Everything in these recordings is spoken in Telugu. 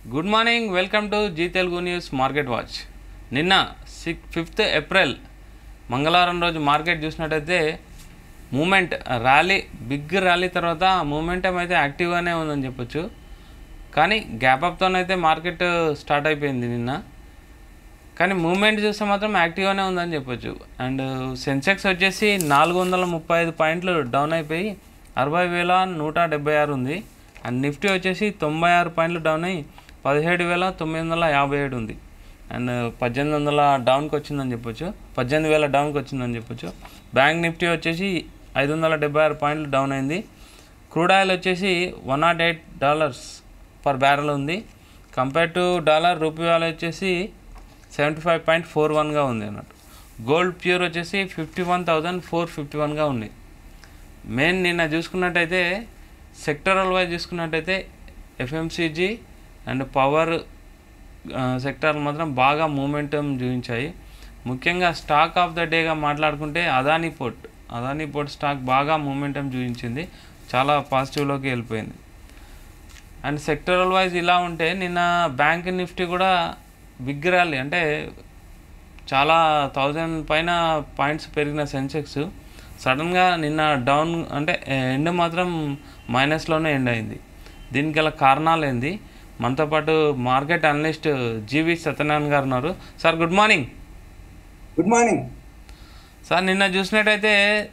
Good morning welcome to Zee Telugu news market watch నిన్న సిక్ ఫిఫ్త్ ఏప్రిల్ మంగళవారం రోజు మార్కెట్ చూసినట్టయితే మూమెంట్ ర్యాలీ బిగ్ ర్యాలీ తర్వాత మూమెంటం అయితే యాక్టివ్గానే ఉందని చెప్పొచ్చు కానీ గ్యాప్ అప్తోనైతే మార్కెట్ స్టార్ట్ అయిపోయింది నిన్న కానీ మూమెంట్ చూస్తే మాత్రం యాక్టివ్గానే ఉందని చెప్పొచ్చు అండ్ సెన్సెక్స్ వచ్చేసి నాలుగు వందల ముప్పై ఐదు పాయింట్లు డౌన్ అయిపోయి అరవై వేల నూట డెబ్బై ఆరు ఉంది అండ్ నిఫ్టీ వచ్చేసి తొంభై ఆరు పాయింట్లు డౌన్ అయ్యి పదిహేడు వేల తొమ్మిది వందల యాభై ఏడు ఉంది అండ్ పద్దెనిమిది వందల డౌన్కి వచ్చిందని చెప్పొచ్చు పద్దెనిమిది వేల డౌన్కి వచ్చిందని చెప్పొచ్చు బ్యాంక్ నిఫ్టీ వచ్చేసి ఐదు వందల డెబ్బై ఆరు పాయింట్లు డౌన్ అయింది క్రూడ్ ఆయిల్ వచ్చేసి one nought eight dollars per barrel ఉంది compare to dollar rupee value వచ్చేసి సెవెంటీ ఫైవ్ పాయింట్ ఫోర్ వన్గా ఉంది అన్నట్టు గోల్డ్ ప్యూర్ వచ్చేసి fifty one thousand four fifty వన్గా ఉంది మెయిన్ నిన్న చూసుకున్నట్టయితే సెక్టరల్ వైజ్ చూసుకున్నట్టయితే ఎఫ్ఎంసీజీ అండ్ పవర్ సెక్టార్లు మాత్రం బాగా మూమెంటం చూపించాయి ముఖ్యంగా స్టాక్ ఆఫ్ ద డేగా మాట్లాడుకుంటే Adani port Adani port stock బాగా మూమెంటం చూపించింది చాలా పాజిటివ్లోకి వెళ్ళిపోయింది అండ్ సెక్టరల్ వైజ్ ఇలా ఉంటే నిన్న బ్యాంక్ నిఫ్టీ కూడా బిగ్ ర్యాలీ అంటే చాలా థౌజండ్ పైన పాయింట్స్ పెరిగిన సెన్సెక్స్ సడన్గా నిన్న డౌన్ అంటే ఎండ్ మాత్రం మైనస్లోనే ఎండ్ అయింది దీనికి గల కారణాలు ఏంది మనతో పాటు మార్కెట్ అనలిస్ట్ జీవి సత్యనారాయణ గారు ఉన్నారు sir good morning good morning sir నిన్న చూసినట్టయితే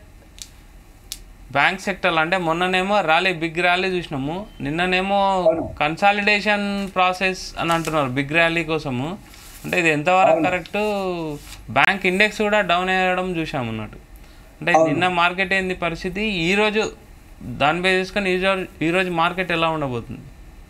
బ్యాంక్ సెక్టర్ అంటే మొన్ననేమో ర్యాలీ బిగ్ ర్యాలీ చూసినాము నిన్ననేమో అవును. కన్సాలిడేషన్ ప్రాసెస్ అని అంటున్నారు బిగ్ ర్యాలీ కోసము అంటే ఇది ఎంతవరకు అవును. కరెక్ట్ బ్యాంక్ ఇండెక్స్ కూడా డౌన్ అయ్యడం చూసాము అన్నట్టు అంటే అవును. నిన్న మార్కెట్ ఏంది పరిస్థితి ఈ రోజు దాని బేస్ చేసుకొని ఈ రోజు ఈ రోజు మార్కెట్ ఎలా ఉండబోతుంది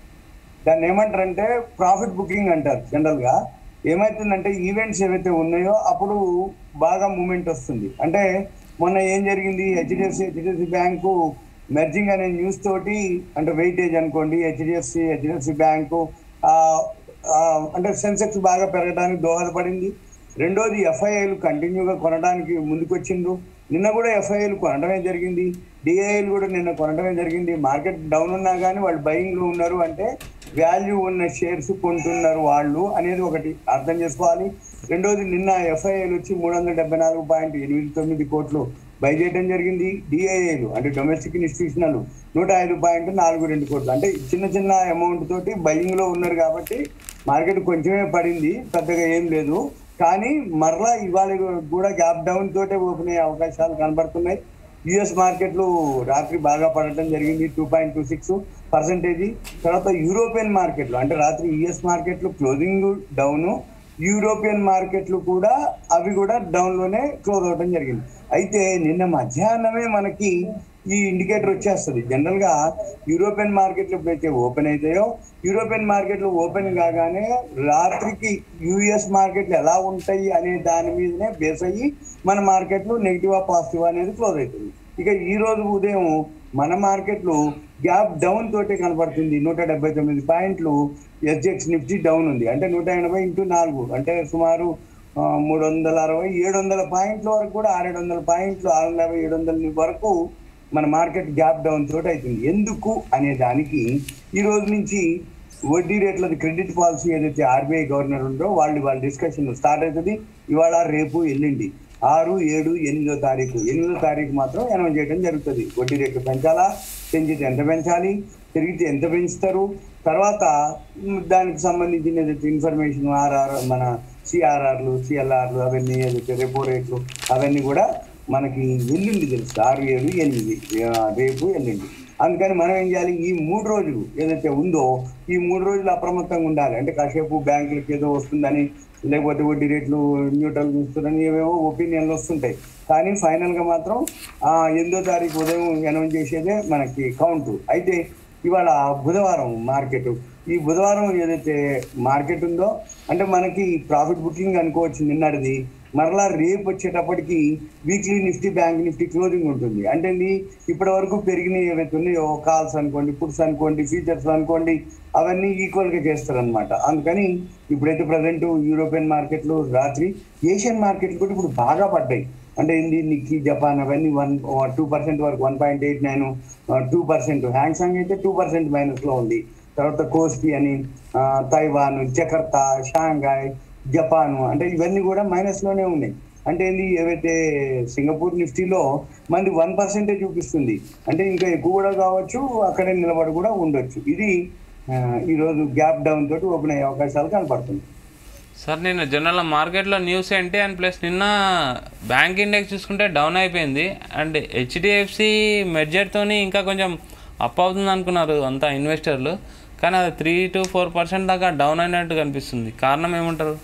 దాన్ని ఏమంటారంటే ప్రాఫిట్ బుకింగ్ అంటారు జనరల్ గా ఏమైతుందంటే ఈవెంట్స్ ఏవైతే ఉన్నాయో అప్పుడు బాగా మూమెంట్ వస్తుంది అంటే మొన్న ఏం జరిగింది హెచ్డిఎఫ్సి హెచ్డిఎఫ్సి బ్యాంకు మెర్జింగ్ అనే న్యూస్ తోటి అంటే వెయిటేజ్ అనుకోండి హెచ్డిఎఫ్సి హెచ్డిఎఫ్సి బ్యాంకు ఆ, ఆ, అంటే సెన్సెక్స్ బాగా పెరగడానికి దోహదపడింది రెండోది ఎఫ్ఐఐలు కంటిన్యూగా కొనడానికి ముందుకొచ్చిండ్రు నిన్న కూడా ఎఫ్ఐఐలు కొనడమే జరిగింది డిఐలు కూడా నిన్న కొనడమే జరిగింది మార్కెట్ డౌన్ ఉన్నా కానీ వాళ్ళు బయింగ్ లో ఉన్నారు అంటే వాల్యూ ఉన్న షేర్స్ కొంటున్నారు వాళ్ళు అనేది ఒకటి అర్థం చేసుకోవాలి రెండోది నిన్న ఎఫ్ఐఐలు వచ్చి మూడు వందల డెబ్బై నాలుగు పాయింట్ ఎనిమిది తొమ్మిది కోట్లు బై చేయడం జరిగింది డిఐఏలు అంటే డొమెస్టిక్ ఇన్స్టిట్యూషనల్ నూట ఐదు పాయింట్ నాలుగు రెండు కోట్లు అంటే చిన్న చిన్న అమౌంట్ తోటి బయింగ్ లో ఉన్నారు కాబట్టి మార్కెట్ కొంచెమే పడింది పెద్దగా ఏం లేదు కానీ మరలా ఇవాళ కూడా గ్యాప్ డౌన్ తోటే ఓపెన్ అయ్యే అవకాశాలు కనబడుతున్నాయి యుఎస్ మార్కెట్లు రాత్రి బాగా పడటం జరిగింది two point two six percentage తర్వాత యూరోపియన్ మార్కెట్లు అంటే రాత్రి యుఎస్ మార్కెట్లు క్లోజింగ్ డౌన్ యూరోపియన్ మార్కెట్లు కూడా అవి కూడా డౌన్ లోనే క్లోజ్ అవడం జరిగింది అయితే నిన్న మధ్యాహ్నమే మనకి ఈ ఇండికేటర్ వచ్చేస్తుంది జనరల్ గా యూరోపియన్ మార్కెట్లు ఎప్పుడైతే ఓపెన్ అవుతాయో యూరోపియన్ మార్కెట్లు ఓపెన్ కాగానే రాత్రికి యుఎస్ మార్కెట్లు ఎలా ఉంటాయి అనే దాని మీదనే బేస్ అయ్యి మన మార్కెట్లు నెగిటివ్ పాజిటివ్ అనేది క్లోజ్ అవుతుంది ఇక ఈ రోజు ఉదయం మన మార్కెట్లు గ్యాప్ డౌన్ తోటే కనబడుతుంది నూట డెబ్బై తొమ్మిది పాయింట్లు ఎస్జెక్స్ నిఫ్టీ డౌన్ ఉంది అంటే నూట ఎనభై ఇంటూ నాలుగు అంటే సుమారు ఆ, మూడు వందల అరవై ఏడు వందల పాయింట్ల వరకు కూడా ఆరేడు వందల పాయింట్లు ఆరు వందల యాభై ఏడు వందల వరకు మన మార్కెట్ గ్యాప్ డౌన్ తోటి అవుతుంది ఎందుకు అనే దానికి ఈ రోజు నుంచి వడ్డీ రేట్లది క్రెడిట్ పాలసీ ఏదైతే ఆర్బీఐ గవర్నర్ ఉందో వాళ్ళు వాళ్ళ డిస్కషన్ స్టార్ట్ అవుతుంది ఇవాళ రేపు ఎల్లుండి ఆరు ఏడు ఎనిమిదో తారీఖు ఎనిమిదో తారీఖు మాత్రం అనౌన్స్ చేయడం జరుగుతుంది వడ్డీ రేట్లు పెంచాలా పెంచితే ఎంత పెంచాలి పెరిగితే ఎంత పెంచుతారు తర్వాత మ్, దానికి సంబంధించిన ఏదైతే ఇన్ఫర్మేషన్ ఆర్ఆర్ మన సిఆర్ఆర్లు సిఎల్ఆర్లు అవన్నీ ఏదైతే రెపో రేట్లు అవన్నీ కూడా మనకి ఎల్లుండి తెలుస్తుంది ఆరు ఏడు ఎనిమిది ఆ, రేపు ఎల్లుండి అందుకని మనం ఏం చేయాలి ఈ మూడు రోజులు ఏదైతే ఉందో ఈ మూడు రోజులు అప్రమత్తంగా ఉండాలి అంటే కాసేపు బ్యాంకులకి ఏదో వస్తుందని లేకపోతే వడ్డీ రేట్లు న్యూట్రల్ చూస్తుందని ఏవేవో ఒపీనియన్లు వస్తుంటాయి కానీ ఫైనల్ గా మాత్రం ఆ ఎనిమిదో తారీఖు ఉదయం అనౌన్స్ చేసేదే మనకి కౌంట్ అయితే ఇవాళ బుధవారం మార్కెట్ ఈ బుధవారం ఏదైతే మార్కెట్ ఉందో అంటే మనకి ప్రాఫిట్ బుకింగ్ అనుకోవచ్చు నిన్నటిది మరలా రేపు వచ్చేటప్పటికి weekly Nifty bank Nifty closing ఉంటుంది అంటే ఇప్పటి వరకు పెరిగినవి ఏవైతే ఉన్నాయో కాల్స్ అనుకోండి పుట్స్ అనుకోండి ఫీచర్స్ అనుకోండి అవన్నీ ఈక్వల్ గా చేస్తారనమాట అందుకని ఇప్పుడైతే ప్రజెంట్ యూరోపియన్ మార్కెట్లు రాత్రి ఏషియన్ మార్కెట్లు కూడా ఇప్పుడు బాగా పడ్డాయి అంటే ఏంది నిక్కీ జపాన్ అవన్నీ వన్ టూ పర్సెంట్ వరకు one point eight nine two percent Hang Seng అయితే టూ పర్సెంట్ మైనస్ లో ఉంది తర్వాత కోస్పి అని ఆ, తైవాన్ జకర్తా షాంఘాయ్ జపాన్ అంటే ఇవన్నీ కూడా మైనస్ లోనే ఉన్నాయి అంటే ఏంది ఏవైతే సింగపూర్ నిఫ్టీలో మంది వన్ పర్సెంటే చూపిస్తుంది అంటే ఇంకా ఎక్కువ కూడా కావచ్చు అక్కడే నిలబడి కూడా ఉండొచ్చు ఇది ఆ, ఈ రోజు గ్యాప్ డౌన్ తోటి ఓపెన్ అయ్యే అవకాశాలు కనపడుతుంది సార్ నేను జనరల్ మార్కెట్లో న్యూస్ ఏంటి అండ్ ప్లస్ నిన్న బ్యాంక్ ఇండెక్స్ చూసుకుంటే డౌన్ అయిపోయింది అండ్ హెచ్డిఎఫ్సి మెర్జర్తోని ఇంకా కొంచెం అప్ అవుతుంది అనుకున్నారు అంతా ఇన్వెస్టర్లు కానీ అది త్రీ టు ఫోర్ పర్సెంట్ దాకా డౌన్ అయినట్టు కనిపిస్తుంది కారణం ఏమంటారు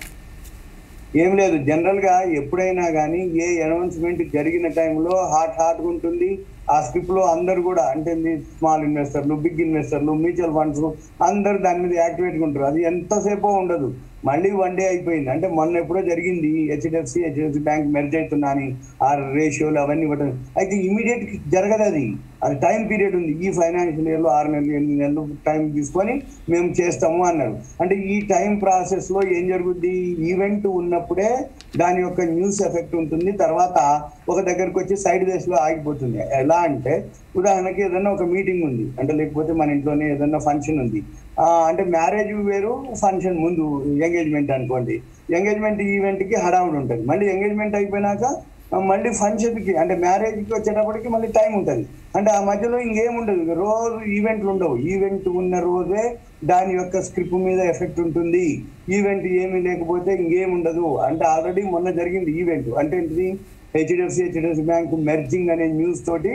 ఏం లేదు జనరల్ గా ఎప్పుడైనా కానీ ఏ అనౌన్స్మెంట్ జరిగిన టైంలో హాట్ హాట్ ఉంటుంది ఆ స్క్రిప్ట్ లో అందరు కూడా అంటే స్మాల్ ఇన్వెస్టర్లు బిగ్ ఇన్వెస్టర్లు మ్యూచువల్ ఫండ్స్ అందరు దాని మీద యాక్టివేట్ ఉంటారు అది ఎంతసేపో ఉండదు మళ్ళీ వన్ డే అయిపోయింది అంటే మొన్న ఎప్పుడో జరిగింది హెచ్డిఎఫ్సి హెచ్డిఎఫ్సి బ్యాంక్ మెర్జ్ అవుతున్నా అని ఆ రేషియోలు అవన్నీ ఇవ్వడం అయితే ఇమీడియట్ జరగదు అది అది టైం పీరియడ్ ఉంది ఈ ఫైనాన్షియల్ ఇయర్లో ఆరు నెలలు ఎనిమిది నెలలు టైం తీసుకొని మేము చేస్తాము అన్నారు అంటే ఈ టైం ప్రాసెస్ లో ఏం జరుగుద్ది ఈవెంట్ ఉన్నప్పుడే దాని యొక్క న్యూస్ ఎఫెక్ట్ ఉంటుంది తర్వాత ఒక దగ్గరకు వచ్చి సైడ్ వేస్ లో ఆగిపోతుంది ఎలా అంటే ఉదాహరణకి ఏదైనా ఒక మీటింగ్ ఉంది అంటే లేకపోతే మన ఇంట్లోనే ఏదైనా ఫంక్షన్ ఉంది ఆ, అంటే మ్యారేజ్ వేరు ఫంక్షన్ ముందు ఎంగేజ్మెంట్ అనుకోండి ఎంగేజ్మెంట్ ఈవెంట్ కి హడావుడి ఉంటుంది మళ్ళీ ఎంగేజ్మెంట్ అయిపోయినాక ఆ, మళ్ళీ ఫంక్షన్ కి అంటే మ్యారేజ్ కి వచ్చేటప్పటికి మళ్ళీ టైం ఉంటుంది అంటే ఆ మధ్యలో ఇంకేం ఉండదు ఇక రోజు ఈవెంట్లు ఉండవు ఈవెంట్ ఉన్న రోజే దాని యొక్క స్క్రిప్ట్ మీద ఎఫెక్ట్ ఉంటుంది ఈవెంట్ ఏమీ లేకపోతే ఇంకేం ఉండదు అంటే ఆల్రెడీ మొన్న జరిగింది ఈవెంట్ అంటే ఏంటిది హెచ్డిఎఫ్సి హెచ్డిఎఫ్సి బ్యాంక్ మెర్జింగ్ అనే న్యూస్ తోటి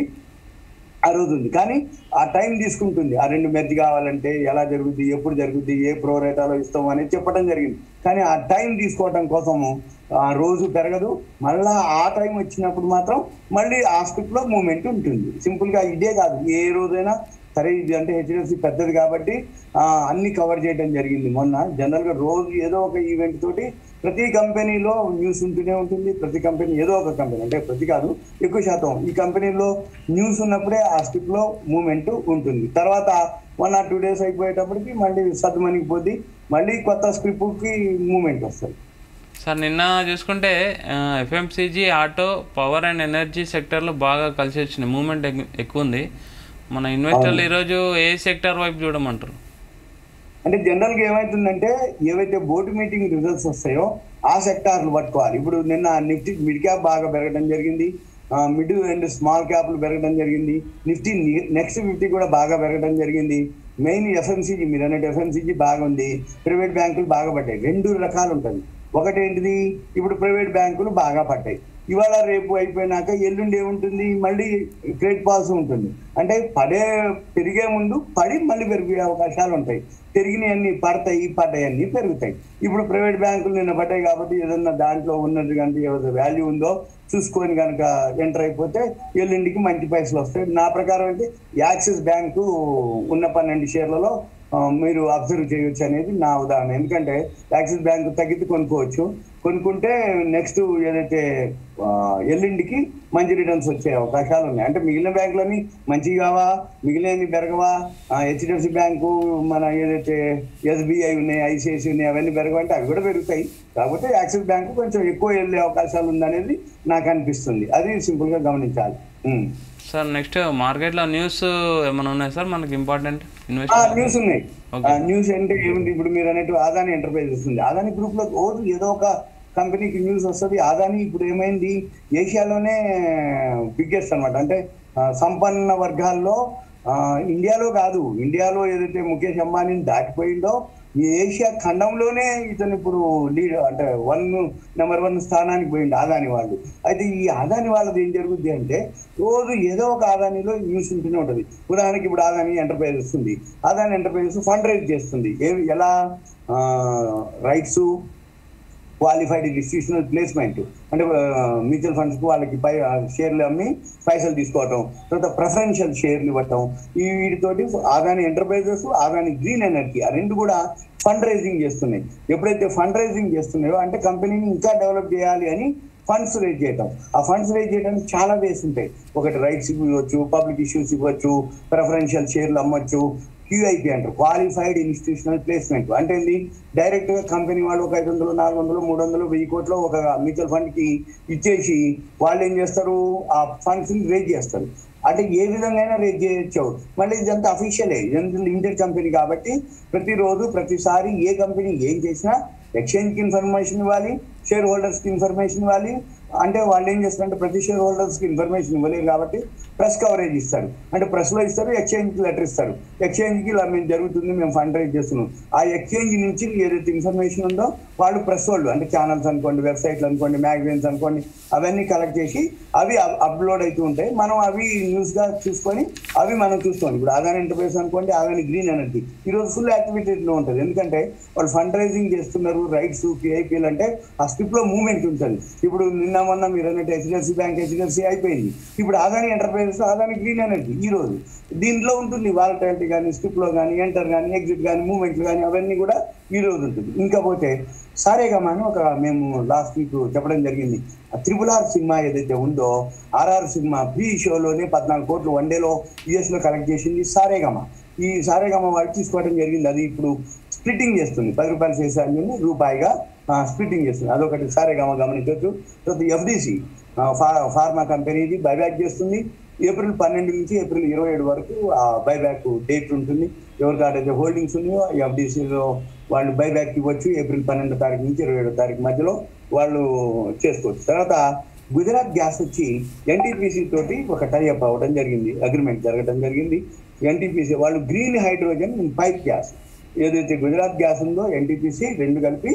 ఆ రోజు ఉంది కానీ ఆ టైం తీసుకుంటుంది ఆ రెండు మెర్జ్ కావాలంటే ఎలా జరుగుద్ది ఎప్పుడు జరుగుద్ది ఏ ప్రో రేటాలో ఇస్తాం అనేది చెప్పడం జరిగింది కానీ ఆ టైం తీసుకోవడం కోసము ఆ రోజు పెరగదు మళ్ళా ఆ టైం వచ్చినప్పుడు మాత్రం మళ్ళీ ఆ స్క్రిప్ట్ లో మూమెంట్ ఉంటుంది సింపుల్ గా ఇదే కాదు ఏ రోజైనా సరే ఇది అంటే హెచ్డిఎఫ్సి పెద్దది కాబట్టి ఆ, అన్ని కవర్ చేయడం జరిగింది మొన్న జనరల్ గా రోజు ఏదో ఒక ఈవెంట్ తోటి ప్రతి కంపెనీలో న్యూస్ ఉంటూనే ఉంటుంది ప్రతి కంపెనీ ఏదో ఒక కంపెనీ అంటే ప్రతి కాదు ఎక్కువ శాతం ఈ కంపెనీలో న్యూస్ ఉన్నప్పుడే ఆ స్క్రిప్ట్ లో మూమెంట్ ఉంటుంది తర్వాత వన్ ఆర్ టూ డేస్ అయిపోయేటప్పటికి మళ్ళీ సద్దుమణిగిపోద్ది మళ్ళీ కొత్త స్క్రిప్ట్ కి మూమెంట్ వస్తుంది సార్ నిన్న చూసుకుంటే FMCG auto power and energy సెక్టర్లో బాగా కలిసి వచ్చినాయి మూమెంట్ ఎక్కువ ఉంది మన ఇన్వెస్టర్లు ఈరోజు ఏ సెక్టర్ వైపు చూడమంటారు అంటే జనరల్ గా ఏమైతుందంటే ఏవైతే బోర్డు మీటింగ్ రిజల్ట్స్ వస్తాయో ఆ సెక్టార్లు పట్టుకోవాలి ఇప్పుడు నిన్న నిఫ్టీ మిడ్ క్యాప్ బాగా పెరగడం జరిగింది మిడ్ అండ్ స్మాల్ క్యాప్లు పెరగడం జరిగింది నిఫ్టీ నెక్స్ట్ ఫిఫ్టీ కూడా బాగా పెరగడం జరిగింది మెయిన్ ఎఫ్ఎంసీజీ మీరు అన్నట్టు ఎఫ్ఎంసీజీ బాగుంది ప్రైవేట్ బ్యాంకులు బాగా పడ్డాయి రెండు రకాలు ఉంటుంది ఒకటి ఏంటిది ఇప్పుడు ప్రైవేట్ బ్యాంకులు బాగా పడ్డాయి ఇవాళ రేపు అయిపోయినాక ఎల్లుండి ఏముంటుంది మళ్ళీ క్రెడిట్ పాలసీ ఉంటుంది అంటే పడే పెరిగే ముందు పడి మళ్ళీ పెరిగే అవకాశాలు ఉంటాయి పెరిగినవన్నీ పడతాయి పడ్డాయి అన్ని పెరుగుతాయి ఇప్పుడు ప్రైవేట్ బ్యాంకులు నిన్న పడ్డాయి కాబట్టి ఏదన్నా దాంట్లో ఉన్నది కనుక ఏదైతే వాల్యూ ఉందో చూసుకొని కనుక ఎంటర్ అయిపోతే ఎల్లుండికి మంచి పైసలు వస్తాయి నా ప్రకారం అయితే యాక్సిస్ బ్యాంకు ఉన్న పన్నెండు షేర్లలో ఆ, మీరు అబ్జర్వ్ చేయొచ్చు అనేది నా ఉదాహరణ ఎందుకంటే యాక్సిస్ బ్యాంక్ తగ్గితే కొనుక్కోవచ్చు కొనుక్కుంటే నెక్స్ట్ ఏదైతే ఆ, ఎల్లుండికి మంచి రిటర్న్స్ వచ్చే అవకాశాలు ఉన్నాయి అంటే మిగిలిన బ్యాంకులని మంచివి కావా మిగిలినవి పెరగవా హెచ్డిఎఫ్సి బ్యాంకు మన ఏదైతే ఎస్బీఐ ఉన్నాయి ఐసిఐసి ఉన్నాయి అవన్నీ పెరగవంటే అవి కూడా పెరుగుతాయి కాకపోతే యాక్సిస్ బ్యాంకు కొంచెం ఎక్కువ వెళ్ళే అవకాశాలు ఉందనేది నాకు అనిపిస్తుంది అది సింపుల్ గా గమనించాలి ఉమ్. సార్ నెక్స్ట్ మార్కెట్లో న్యూస్ ఏమైనా ఉన్నాయి సార్ మనకి ఇంపార్టెంట్ ఆ, ఇన్వెస్టర్ న్యూస్ ఉన్నాయి Okay. ఆ, న్యూస్ అంటే ఏముంది ఇప్పుడు మీరు అన్నట్టు ఆదాని ఎంటర్ప్రైజెస్ ఉంది ఆదాని గ్రూప్ లో రోజు ఏదో ఒక కంపెనీకి న్యూస్ వస్తుంది ఆదాని ఇప్పుడు ఏమైంది ఏషియాలోనే బిగ్గెస్ట్ అన్నమాట అంటే ఆ, సంపన్న వర్గాల్లో ఆ, ఇండియాలో కాదు ఇండియాలో ఏదైతే ముఖేష్ అంబానీని దాటిపోయిందో ఈ ఏషియా ఖండంలోనే ఇతను ఇప్పుడు లీడ్ అంటే వన్ నెంబర్ వన్ స్థానానికి పోయింది ఆదాని వాళ్ళు అయితే ఈ ఆదాని వాళ్ళది ఏం జరుగుద్ది అంటే రోజు ఏదో ఒక ఆదానిలో న్యూస్ ఉంటూనే ఉంటుంది ఉదాహరణకి ఇప్పుడు ఆదాని ఎంటర్ప్రైజెస్ ఉంది ఆదాని ఎంటర్ప్రైజెస్ ఫండ్ రైజ్ చేస్తుంది ఏవి ఎలా రైట్స్ క్వాలిఫైడ్ ఇన్స్టిట్యూషనల్ ప్లేస్మెంట్ అంటే మ్యూచువల్ ఫండ్స్ కు వాళ్ళకి పై ఆ, షేర్లు అమ్మి పైసలు తీసుకోవటం తర్వాత ప్రిఫరెన్షియల్ షేర్లు ఇవ్వటం ఈ వీటితోటి Adani Enterprises Adani Green Energy ఆ రెండు కూడా ఫండ్ రైజింగ్ చేస్తున్నాయి ఎప్పుడైతే ఫండ్ రైజింగ్ చేస్తున్నాయో అంటే కంపెనీని ఇంకా డెవలప్ చేయాలి అని ఫండ్స్ రేజ్ చేయటం ఆ ఫండ్స్ రేజ్ చేయడానికి చాలా వేస్ ఉంటాయి ఒకటి రైట్స్ ఇవ్వచ్చు పబ్లిక్ ఇష్యూస్ ఇవ్వచ్చు ప్రిఫరెన్షియల్ షేర్లు అమ్మొచ్చు క్యూఐపి అంటారు క్వాలిఫైడ్ ఇన్స్టిట్యూషనల్ ప్లేస్మెంట్ అంటే ఏంది డైరెక్ట్ గా కంపెనీ వాళ్ళు ఒక ఐదు వందలు నాలుగు వందలు మూడు వందలు వెయ్యి కోట్లు ఒక మ్యూచువల్ ఫండ్ కి ఇచ్చేసి వాళ్ళు ఏం చేస్తారు ఆ ఫండ్స్ ని రేజ్ చేస్తారు అంటే ఏ విధంగా రేట్ చేయొచ్చు మళ్ళీ ఇదంతా అఫీషియలే ఇదంతా లిమిటెడ్ కంపెనీ కాబట్టి ప్రతిరోజు ప్రతిసారి ఏ కంపెనీ ఏం చేసినా ఎక్స్చేంజ్ కి ఇన్ఫర్మేషన్ ఇవ్వాలి షేర్ హోల్డర్స్ కి ఇన్ఫర్మేషన్ ఇవ్వాలి అంటే వాళ్ళు ఏం చేస్తారంటే ప్రతి షేర్ హోల్డర్స్ కి ఇన్ఫర్మేషన్ ఇవ్వలేరు కాబట్టి ప్రెస్ కవరేజ్ ఇస్తారు అంటే ప్రెస్ లో ఇస్తారు ఎక్స్చేంజ్ కి లెటర్ ఇస్తారు ఎక్స్చేంజ్ కి ఇలా మేము జరుగుతుంది మేము ఫండ్ రైజ్ చేస్తున్నాం ఆ ఎక్స్చేంజ్ నుంచి ఏదైతే ఇన్ఫర్మేషన్ ఉందో వాళ్ళు ప్రెస్ వాళ్ళు అంటే ఛానల్స్ అనుకోండి వెబ్సైట్లు అనుకోండి మ్యాగజైన్స్ అనుకోండి అవన్నీ కలెక్ట్ చేసి అవి అప్లోడ్ అవుతూ ఉంటాయి మనం అవి న్యూస్ గా చూసుకొని అవి మనం చూస్తాం ఇప్పుడు ఆదాని ఎంటర్ప్రైజ్ అనుకోండి ఆదాని గ్రీన్ ఎనర్జీ ఈ రోజు ఫుల్ యాక్టివిటీలో ఉంటుంది ఎందుకంటే వాళ్ళు ఫండ్ రైజింగ్ చేస్తున్నారు రైట్స్ పిఐపీలు అంటే ఆ స్క్రిప్ట్ లో మూవ్మెంట్ ఉంటుంది ఇప్పుడు నిన్న మొన్న మీరు అన్నట్టు హెచ్డిఎఫ్సి బ్యాంక్ హెచ్డిఎఫ్సి అయిపోయింది ఇప్పుడు Adani Enterprises Adani Green Energy ఈ రోజు దీంట్లో ఉంటుంది వాలటాలిటీ కానీ స్క్రిప్ట్ లో కానీ ఎంటర్ కానీ ఎగ్జిట్ కానీ మూవ్మెంట్లు కానీ అవన్నీ కూడా ఈ రోజు ఉంటుంది ఇంకా పోతే సారేగామా అని ఒక మేము లాస్ట్ వీక్ చెప్పడం జరిగింది త్రిపుల్ ఆర్ సినిమా ఏదైతే ఉందో ఆర్ఆర్ సినిమా ప్రీ షోలోనే పద్నాలుగు కోట్లు వన్ డేలో యుఎస్ లో కలెక్ట్ చేసింది సారేగామా ఈ సారేగామా వాళ్ళు తీసుకోవడం జరిగింది అది ఇప్పుడు స్ప్లిట్టింగ్ చేస్తుంది పది రూపాయలు చేసాన్ని రూపాయిగా స్ప్లిట్టింగ్ చేస్తుంది అదొకటి సారేగామా గమనించవచ్చు తర్వాత ఎఫ్డిసి ఫార్మా కంపెనీది బైబ్యాక్ చేస్తుంది ఏప్రిల్ పన్నెండు నుంచి ఏప్రిల్ ఇరవై ఏడు వరకు ఆ బైబ్యాక్ డేట్ ఉంటుంది ఎవరికాడైతే హోల్డింగ్స్ ఉన్నాయో ఎఫ్డిసిలో వాళ్ళు బైబ్యాక్ ఇవ్వచ్చు ఏప్రిల్ పన్నెండో తారీఖు నుంచి ఇరవై ఏడో తారీఖు మధ్యలో వాళ్ళు చేసుకోవచ్చు తర్వాత గుజరాత్ గ్యాస్ వచ్చి ఎన్టీపీసీ తోటి ఒక టైఅప్ అవ్వడం జరిగింది అగ్రిమెంట్ జరగడం జరిగింది ఎన్టీపీసీ వాళ్ళు గ్రీన్ హైడ్రోజన్ పైప్ గ్యాస్ ఏదైతే గుజరాత్ గ్యాస్ ఉందో ఎన్టీపీసీ రెండు కలిపి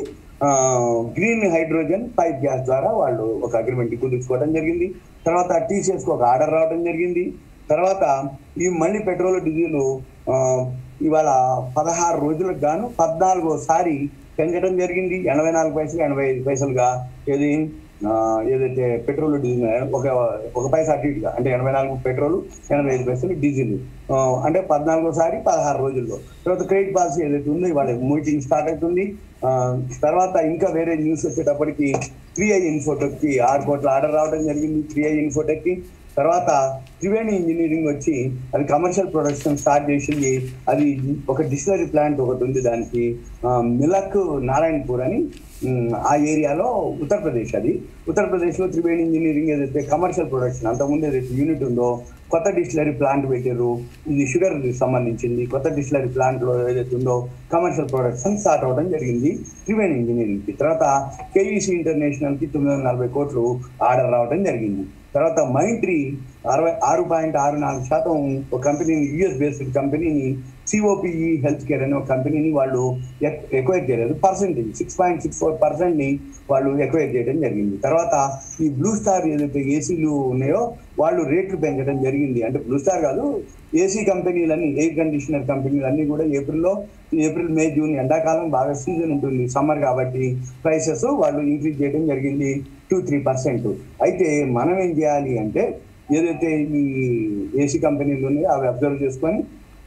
గ్రీన్ హైడ్రోజన్ పైప్ గ్యాస్ ద్వారా వాళ్ళు ఒక అగ్రిమెంట్ కుదుర్చుకోవడం జరిగింది తర్వాత టీసీఎస్ ఒక ఆర్డర్ రావడం జరిగింది తర్వాత ఈ మళ్ళీ పెట్రోల్ డీజిల్ ఆ, ఇవాళ పదహారు రోజులకు గాను పద్నాలుగోసారి పెంచడం జరిగింది ఎనభై నాలుగు పైసలు ఎనభై ఐదు పైసలుగా ఏది ఆ, ఏదైతే పెట్రోల్ డీజిల్ ఒక ఒక పైసా అటు ఇటుగా అంటే ఎనభై నాలుగు పెట్రోల్ ఎనభై ఐదు పైసలు డీజిల్ ఆ, అంటే పద్నాలుగోసారి పదహారు రోజుల్లో తర్వాత క్రెడిట్ పాలసీ ఏదైతే ఉందో ఇవాళ మీటింగ్ స్టార్ట్ అవుతుంది ఆ, తర్వాత ఇంకా వేరే న్యూస్ వచ్చేటప్పటికి త్రీ ఐ ఇన్ఫోటెక్ కి ఆరు కోట్ల ఆర్డర్ రావడం జరిగింది త్రీ ఐ ఇన్ఫోటెక్ కి తర్వాత త్రివేణి ఇంజనీరింగ్ వచ్చి అది కమర్షియల్ ప్రొడక్షన్ స్టార్ట్ చేసింది అది ఒక డిస్టిలరీ ప్లాంట్ ఒకటి ఉంది దానికి ఆ, మిలక్ నారాయణపూర్ అని ఉమ్, ఆ ఏరియాలో ఉత్తరప్రదేశ్ అది ఉత్తరప్రదేశ్లో త్రివేణి ఇంజనీరింగ్ ఏదైతే కమర్షియల్ ప్రొడక్షన్ అంతకుముందు ఏదైతే యూనిట్ ఉందో కొత్త డిస్టిలరీ ప్లాంట్ పెట్టారు ఇది షుగర్ సంబంధించింది కొత్త డిస్టిలరీ ప్లాంట్ లో ఏదైతే ఉందో కమర్షియల్ ప్రొడక్షన్ స్టార్ట్ అవ్వడం జరిగింది త్రివేణి ఇంజనీరింగ్ కి తర్వాత కేఈసి ఇంటర్నేషనల్ కి తొమ్మిది వందల నలభై కోట్లు ఆర్డర్ రావడం జరిగింది తర్వాత మైంట్రీ అరవై ఆరు పాయింట్ ఆరు నాలుగు శాతం ఒక కంపెనీని యుఎస్ బేస్డ్ కంపెనీని సిఓపిఈ హెల్త్ కేర్ అనే ఒక కంపెనీని వాళ్ళు ఎక్వైర్ చేయలేదు percentage six point six four percent ని వాళ్ళు ఎక్వైర్ చేయడం జరిగింది తర్వాత ఈ బ్లూ స్టార్ ఏదైతే ఏసీలు ఉన్నాయో వాళ్ళు రేట్లు పెంచడం జరిగింది అంటే బ్లూ స్టార్ కాదు ఏసీ కంపెనీలన్నీ ఎయిర్ కండిషనర్ కంపెనీలన్నీ కూడా ఏప్రిల్లో ఏప్రిల్ మే జూన్ ఎండాకాలం బాగా సీజన్ ఉంటుంది సమ్మర్ కాబట్టి ప్రైసెస్ వాళ్ళు ఇంక్రీజ్ చేయడం జరిగింది టూ త్రీ పర్సెంట్ అయితే మనం ఏం చేయాలి అంటే ఏదైతే ఈ ఏసీ కంపెనీలు ఉన్నాయో అవి అబ్జర్వ్ చేసుకొని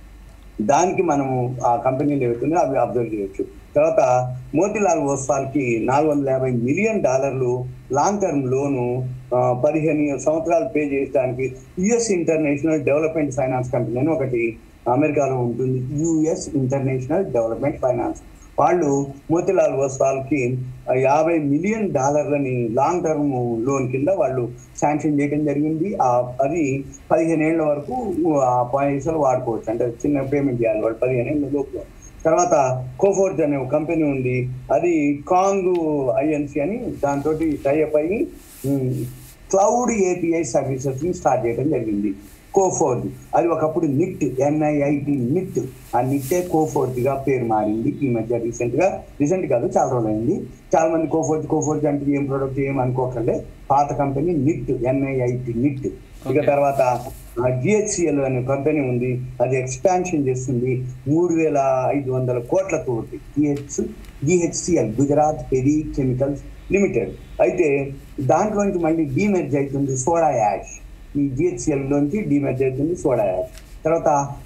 దానికి మనము ఆ కంపెనీలు ఏవైతున్నాయో అవి అబ్జర్వ్ చేయొచ్చు తర్వాత మోతిలాల్ ఓస్వాల్ కి నాలుగు వందల యాభై మిలియన్ డాలర్లు లాంగ్ టర్మ్ లోను ఆ, పదిహేను సంవత్సరాలు పే చేయడానికి US international development finance company అని ఒకటి అమెరికాలో ఉంటుంది యుఎస్ ఇంటర్నేషనల్ డెవలప్మెంట్ ఫైనాన్స్ వాళ్ళు మోతిలాల్ ఓస్వాల్ కి యాభై మిలియన్ డాలర్లని లాంగ్ టర్మ్ లోన్ కింద వాళ్ళు శాంక్షన్ చేయడం జరిగింది ఆ అది పదిహేను ఏళ్ల వరకు ఆ పైసలు వాడుకోవచ్చు అంటే చిన్న పేమెంట్ చేయాలి వాళ్ళు పదిహేను ఏళ్ళ లోపు తర్వాత కోఫోర్జ్ అనే ఒక కంపెనీ ఉంది అది కాంగ్ ఐఎన్సి అని దాంతో టైఅప్ అయ్యి క్లౌడ్ ఏపీఐ సర్వీసెస్ ని స్టార్ట్ చేయడం జరిగింది కోఫోర్జ్ అది ఒకప్పుడు నిట్ ఎన్ఐఐటి నిట్ ఆ నిట్టే కోఫోర్జ్ గా పేరు మారింది ఈ మధ్య రీసెంట్ గా రీసెంట్ కాదు చాలా రోజులు అయింది చాలా మంది కోఫోర్జ్ కోఫోర్జ్ అంటే ఏం ప్రోడక్ట్ ఏం అనుకోకండి పాత కంపెనీ నిట్ ఎన్ఐఐటి నిట్ ఇక Okay. తర్వాత జిహెచ్సిఎల్ అనే కంపెనీ ఉంది అది ఎక్స్పాన్షన్ చేస్తుంది మూడు వేల ఐదు వందల కోట్లతో GH GHCL Gujarat heavy chemicals limited అయితే దాంట్లోంచి మళ్ళీ డీమెర్జ్ అవుతుంది సోడా యాష్ ఈ జిహెచ్సిఎల్ లోంచి డీమెర్జ్ అవుతుంది సోడా యాష్ తర్వాత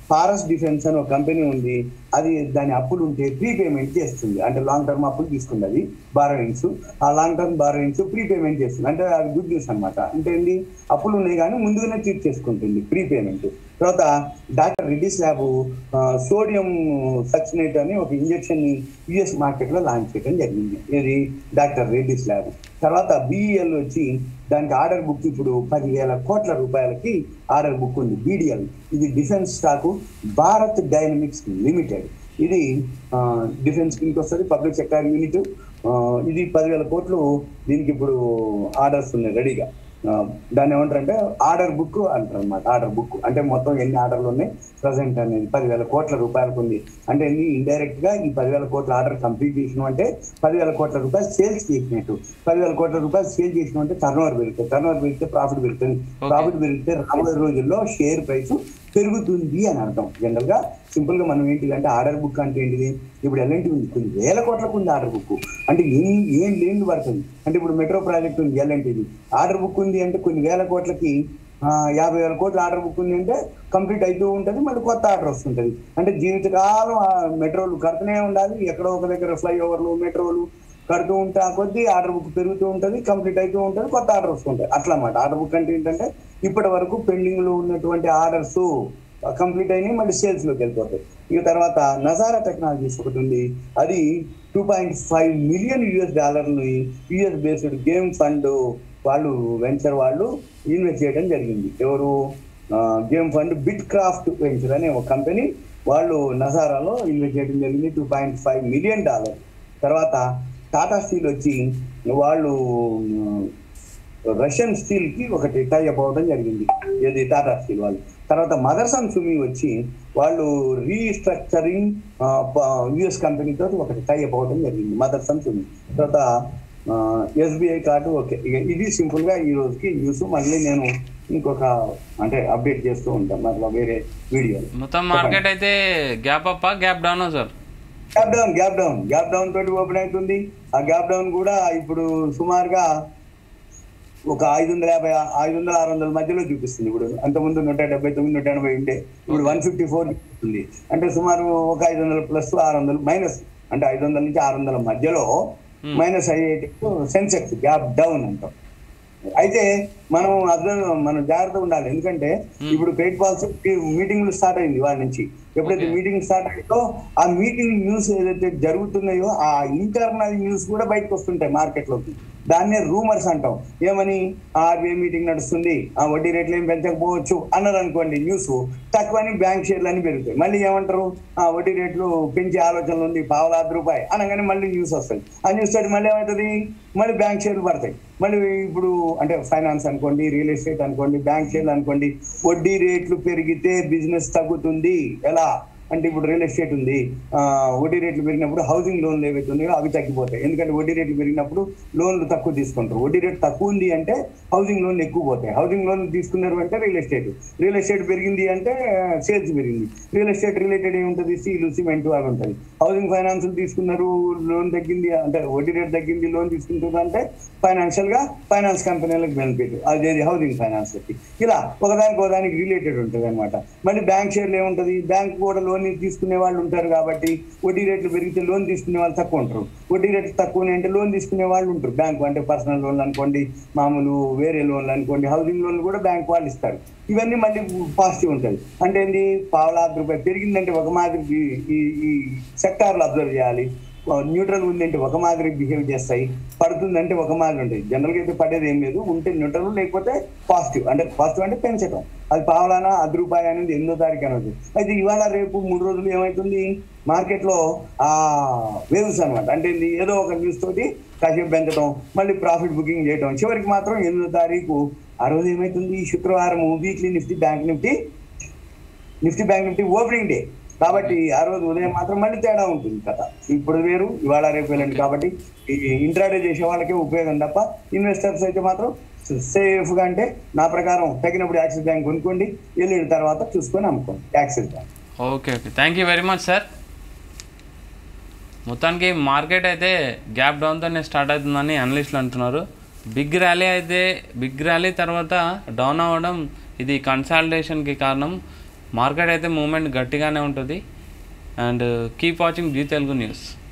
ఫారెస్ట్ డిఫెన్స్ అని ఒక కంపెనీ ఉంది అది దాని అప్పులు ఉంటే ప్రీపేమెంట్ చేస్తుంది అంటే లాంగ్ టర్మ్ అప్పులు తీసుకుంది అది బారోయింగ్స్ ఆ లాంగ్ టర్మ్ బారోయింగ్స్ ప్రీపేమెంట్ చేస్తుంది అంటే అది గుడ్ న్యూస్ అనమాట అంటే ఏంటి అప్పులు ఉన్నాయి కానీ ముందుగానే తీర్చేసుకుంటుంది ప్రీపేమెంట్ తర్వాత doctor Reddy's lab sodium succinate అని ఒక ఇంజెక్షన్ ని యుఎస్ మార్కెట్ లో లాంచ్ చేయడం జరిగింది ఇది డాక్టర్ రెడ్డిస్ ల్యాబ్ తర్వాత బిఈఎల్ వచ్చి దానికి ఆర్డర్ బుక్ ఇప్పుడు పదివేల కోట్ల రూపాయలకి ఆర్డర్ బుక్ ఉంది బీడిఎల్ ఇది defence stock Bharat dynamics limited ఇది డిఫెన్స్ కిందకి వస్తుంది పబ్లిక్ సెక్టర్ యూనిట్ ఇది పదివేల కోట్లు దీనికి ఇప్పుడు ఆర్డర్స్ ఉన్నాయి రెడీగా ఆ, దాన్ని ఏమంటారు అంటే ఆర్డర్ బుక్ అంటారు అనమాట ఆర్డర్ బుక్ అంటే మొత్తం ఎన్ని ఆర్డర్లు ఉన్నాయి ప్రజెంట్ అనేది పదివేల కోట్ల రూపాయలకు ఉంది అంటే ఎన్ని ఇండైరెక్ట్ గా ఈ పదివేల కోట్ల ఆర్డర్ కంప్లీట్ చేసిన అంటే పదివేల కోట్ల రూపాయలు సేల్స్ చేసినట్టు పదివేల కోట్ల రూపాయలు సేల్ చేసిన అంటే టర్న్ ఓవర్ పెరుగుతుంది టర్న్ ఓవర్ పెరిగితే ప్రాఫిట్ పెరుగుతుంది ప్రాఫిట్ పెరిగితే రాబోయే రోజుల్లో షేర్ ప్రైస్ పెరుగుతుంది అని అర్థం జనరల్ గా సింపుల్ గా మనం ఏంటి అంటే ఆర్డర్ బుక్ అంటే ఏంటిది ఇప్పుడు ఎల్ఎన్టీ ఉంది కొన్ని వేల కోట్లకు ఉంది ఆర్డర్ బుక్ అంటే ఏం ఏం లేని పడుతుంది అంటే ఇప్పుడు మెట్రో ప్రాజెక్ట్ ఉంది ఎల్ఎన్టీది ఆర్డర్ బుక్ ఉంది అంటే కొన్ని వేల కోట్లకి ఆ, యాభై వేల కోట్ల ఆర్డర్ బుక్ ఉంది అంటే కంప్లీట్ అవుతూ ఉంటుంది మళ్ళీ కొత్త ఆర్డర్ వస్తుంటది అంటే జీవితకాలం ఆ మెట్రోలు కడుతూనే ఉండాలి ఎక్కడో ఒక దగ్గర ఫ్లైఓవర్లు మెట్రోలు కడుతూ ఉంటే ఆ కొద్దీ ఆర్డర్ బుక్ పెరుగుతూ ఉంటుంది కంప్లీట్ అవుతూ ఉంటుంది కొత్త ఆర్డర్ వస్తుంటాయి అట్లా అన్నమాట ఆర్డర్ బుక్ అంటే ఏంటంటే ఇప్పటి వరకు పెండింగ్ లో ఉన్నటువంటి ఆర్డర్స్ కంప్లీట్ అయినాయి మళ్ళీ సేల్స్ లోకి వెళ్ళిపోతాయి ఇక తర్వాత నజారా టెక్నాలజీస్ ఒకటి ఉంది అది two point five million US డాలర్ని యుఎస్ బేస్డ్ గేమ్ ఫండ్ వాళ్ళు వెంచర్ వాళ్ళు ఇన్వెస్ట్ చేయడం జరిగింది ఎవరు game fund bit craft venture అనే ఒక కంపెనీ వాళ్ళు నజారాలో ఇన్వెస్ట్ చేయడం జరిగింది two point five million dollar తర్వాత టాటా స్టీల్ వచ్చి వాళ్ళు రష్యన్ స్టీల్ కి ఒకటి టై అప్ అవడం జరిగింది ఏది టాటా స్టీల్ వాళ్ళు తర్వాత మదర్సన్ సుమి వచ్చి వాళ్ళు రీస్ట్రక్చరింగ్ యుఎస్ కంపెనీతో ఒకటి టై అప్ అవడం జరిగింది మదర్సన్ సుమి తర్వాత ఎస్బీఐ కార్డు ఓకే ఇక ఇది సింపుల్ గా ఈ రోజుకి న్యూస్ మళ్ళీ నేను ఇంకొక అంటే అప్డేట్ చేస్తూ ఉంటాను మళ్ళీ వేరే వీడియోలు మొత్తం మార్కెట్ అయితే గ్యాప్ అప్పా గ్యాప్ డౌనా సార్ gap down gap down gap down తోటి ఓపెన్ అవుతుంది ఆ గ్యాప్ డౌన్ కూడా ఇప్పుడు సుమారుగా ఒక ఐదు వందల యాభై ఐదు వందల ఆరు వందల మధ్యలో చూపిస్తుంది ఇప్పుడు అంతకుముందు నూట డెబ్బై తొమ్మిది నూట ఎనభై ఉండే ఇప్పుడు వన్ ఫిఫ్టీ ఫోర్ చూపిస్తుంది అంటే సుమారు ఒక ఐదు వందల ప్లస్ ఆరు వందలు మైనస్ అంటే ఐదు వందల నుంచి ఆరు వందల మధ్యలో మైనస్ అయ్యేటట్టు సెన్సెక్స్ గ్యాప్ డౌన్ అంటాం అయితే మనం అబ్జర్వ్ మనం జాగ్రత్తగా ఉండాలి ఎందుకంటే ఇప్పుడు క్రెడిట్ పాలసీ మీటింగ్లు స్టార్ట్ అయింది వాళ్ళ నుంచి ఎప్పుడైతే మీటింగ్ స్టార్ట్ అయిందో ఆ మీటింగ్ న్యూస్ ఏదైతే జరుగుతున్నాయో ఆ ఇంటర్నల్ న్యూస్ కూడా బయటకు వస్తుంటాయి మార్కెట్ లోకి దాన్నే రూమర్స్ అంటాం ఏమని ఆర్బీఐ మీటింగ్ నడుస్తుంది ఆ వడ్డీ రేట్లు ఏం పెంచకపోవచ్చు అన్నారు అనుకోండి న్యూస్ తక్కువని బ్యాంక్ షేర్లు అని పెరుగుతాయి మళ్ళీ ఏమంటారు ఆ వడ్డీ రేట్లు పెంచే ఆలోచనలు ఉంది పావులాది రూపాయి అనగానే మళ్ళీ న్యూస్ వస్తుంది ఆ న్యూస్ తోటి మళ్ళీ ఏమవుతుంది మళ్ళీ బ్యాంక్ షేర్లు పడతాయి మళ్ళీ ఇప్పుడు అంటే ఫైనాన్స్ అనుకోండి రియల్ ఎస్టేట్ అనుకోండి బ్యాంక్ షేర్లు అనుకోండి వడ్డీ రేట్లు పెరిగితే బిజినెస్ తగ్గుతుంది ఎలా అంటే ఇప్పుడు రియల్ ఎస్టేట్ ఉంది ఆ, వడ్డీ రేట్లు పెరిగినప్పుడు హౌసింగ్ లోన్లు ఏవైతే ఉన్నాయో అవి తగ్గిపోతాయి ఎందుకంటే వడ్డీ రేట్లు పెరిగినప్పుడు లోన్లు తక్కువ తీసుకుంటారు వడ్డీ రేట్ తక్కువ ఉంది అంటే హౌసింగ్ లోన్లు ఎక్కువ పోతాయి హౌసింగ్ లోన్ తీసుకున్నారు అంటే రియల్ ఎస్టేట్ రియల్ ఎస్టేట్ పెరిగింది అంటే సేల్స్ పెరిగింది రియల్ ఎస్టేట్ రిలేటెడ్ ఏముంటుంది స్టీల్ సిమెంట్ అవి ఉంటుంది హౌసింగ్ ఫైనాన్స్ తీసుకున్నారు లోన్ తగ్గింది అంటే వడ్డీ రేట్ తగ్గింది లోన్ తీసుకుంటుంది అంటే ఫైనాన్షియల్ గా ఫైనాన్స్ కంపెనీలకు బెనిఫిట్ అదేది హౌసింగ్ ఫైనాన్స్ కి ఇలా ఒకదానికి ఒకదానికి రిలేటెడ్ ఉంటుంది అనమాట మళ్ళీ బ్యాంక్ షేర్లు ఏముంటది బ్యాంక్ కూడా లోన్ తీసుకునే వాళ్ళు ఉంటారు కాబట్టి వడ్డీ రేట్లు పెరిగితే లోన్ తీసుకునే వాళ్ళు తక్కువ ఉంటారు వడ్డీ రేట్లు తక్కువ అంటే లోన్ తీసుకునే వాళ్ళు ఉంటారు బ్యాంక్ అంటే పర్సనల్ లోన్లు అనుకోండి మామూలు వేరే లోన్లు అనుకోండి హౌసింగ్ లోన్లు కూడా బ్యాంక్ వాళ్ళు ఇస్తారు ఇవన్నీ మళ్ళీ పాజిటివ్ ఉంటుంది అంటే ఏంది పావులాది రూపాయలు పెరిగిందంటే ఒక మాదిరి ఈ ఈ సెక్టార్లు అబ్జర్వ్ చేయాలి న్యూట్రల్ ఉందంటే ఒక మాదిరి బిహేవ్ చేస్తాయి పడుతుందంటే ఒక మాదిరి ఉంటుంది జనరల్ గా అయితే పడేది ఏం లేదు ఉంటే న్యూట్రల్ లేకపోతే పాజిటివ్ అంటే పాజిటివ్ అంటే పెంచడం అది పావలానా అది రూపాయి అనేది ఎనిమిదో తారీఖు అనేది అయితే ఇవాళ రేపు మూడు రోజులు ఏమవుతుంది మార్కెట్ లో ఆ వేవ్స్ అనమాట అంటే ఏంది ఏదో ఒక న్యూస్ తోటి కాసేపు పెంచడం మళ్ళీ ప్రాఫిట్ బుకింగ్ చేయడం చివరికి మాత్రం ఎనిమిదో తారీఖు ఆ రోజు ఏమైతుంది శుక్రవారం weekly Nifty bank Nifty Nifty bank Nifty opening day కాబట్టి ఆ రోజు ఉదయం మాత్రం మళ్ళీ తేడా ఉంటుంది కథ ఇప్పుడు వేరు ఇవాళ రేపు వెళ్ళండి కాబట్టి ఈ ఇంట్రాడే చేసే వాళ్ళకే ఉపయోగం తప్ప ఇన్వెస్టర్స్ అయితే మాత్రం సేఫ్ గా అంటే నా ప్రకారం తగినప్పుడు యాక్సిస్ బ్యాంక్ కొనుక్కోండి వెళ్ళిన తర్వాత చూసుకొని అమ్ముకోండి Axis bank okay okay thank you very much sir మొత్తానికి మార్కెట్ అయితే గ్యాప్ డౌన్తోనే స్టార్ట్ అవుతుందని అనలిస్టులు అంటున్నారు బిగ్ ర్యాలీ అయితే బిగ్ ర్యాలీ తర్వాత డౌన్ అవ్వడం ఇది కన్సాలిడేషన్కి కారణం మార్కెట్ అయితే మూమెంట్ గట్టిగానే ఉంటుంది and keep watching Zee Telugu news